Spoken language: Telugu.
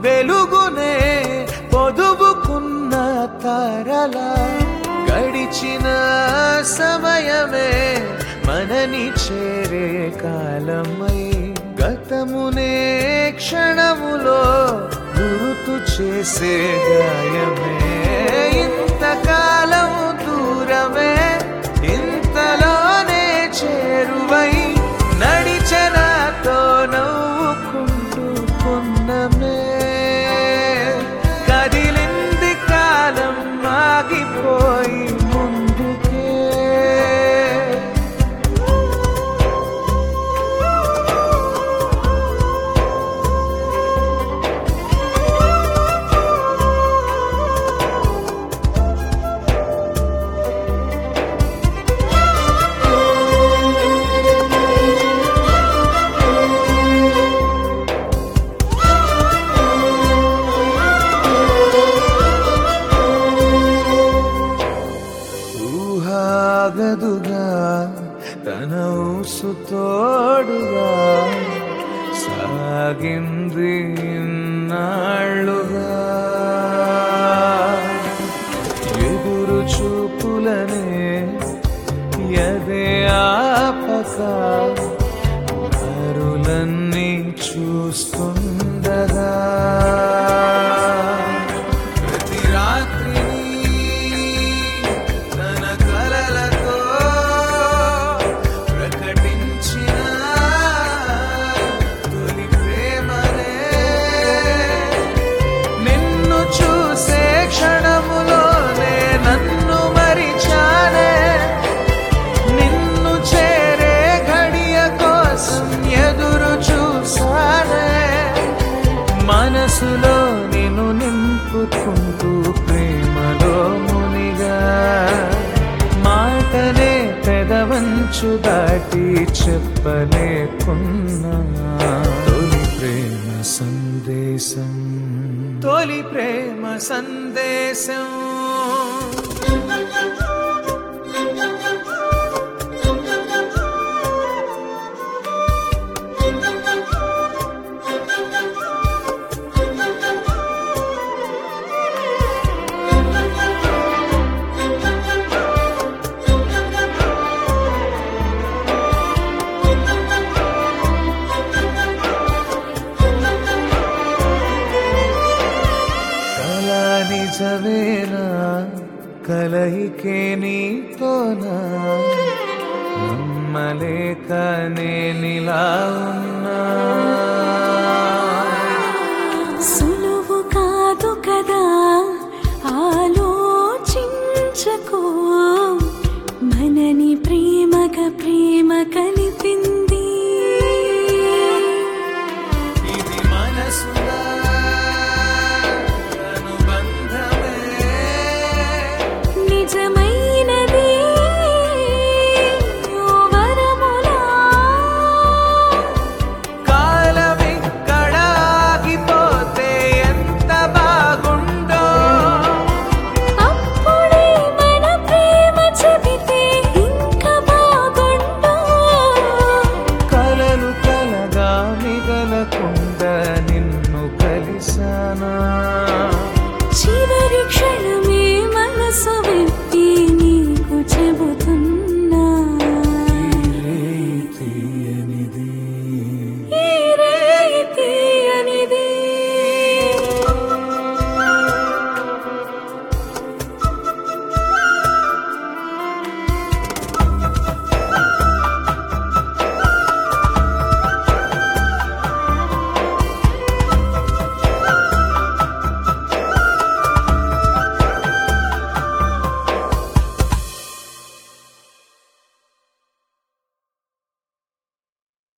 వెలుగునే పొదువుకున్న తారలా గడిచిన సమయమే మనని చేరే కాలమై గతమునే క్షణములో గుర్తు చేసే గాయమే ఇంతకాలం దూరమే ఇంతలోనే చేరువై నడిచనాతో నవ్వుకుంటూ కొన్నమే కదిలింది కాలం ఆగిపోయి ముందుకే ఊహాగదుగా తన ఊసు తోడుగా సాగింది నాళ్ళుగా ఎదురు చూపులనే ఎదే ఆపక దారులన్నీ చూస్తుండగా ప్రతి రాత్రి తన కలలతో ప్రకటించిన తొలి ప్రేమనే నిన్ను చూసే క్షణములోనే నన్ను మరిచానే నిన్ను చేరే ఘడియ కోసం ఎదురు చూసానే మనసులో నిన్ను నింపుకుంటూ ప్రేమలో మునిగా మాటనే పెదవంచు దాటి చెప్పలేకున్నా తొలి ప్రేమ సందేశం తొలి ప్రేమ సందేశం కల నిజమేనా కలయికే నీతోనా నమ్మలేక నేనిలా ఉన్నా సులువు కాదు కదా ఆలోచించకు మనని ప్రేమగా ప్రేమ కలిపింది ఇది మనసుగా అనుబంధమే నిజమైనది ఓ వరములా కాలమిక్కడ ఆగిపోతే ఎంత బాగుండో అప్పుడే మన ప్రేమ చెబితే ఇంకా బాగుండు కలలు కలగా మిగలకుండా నిన్ను కలిసానా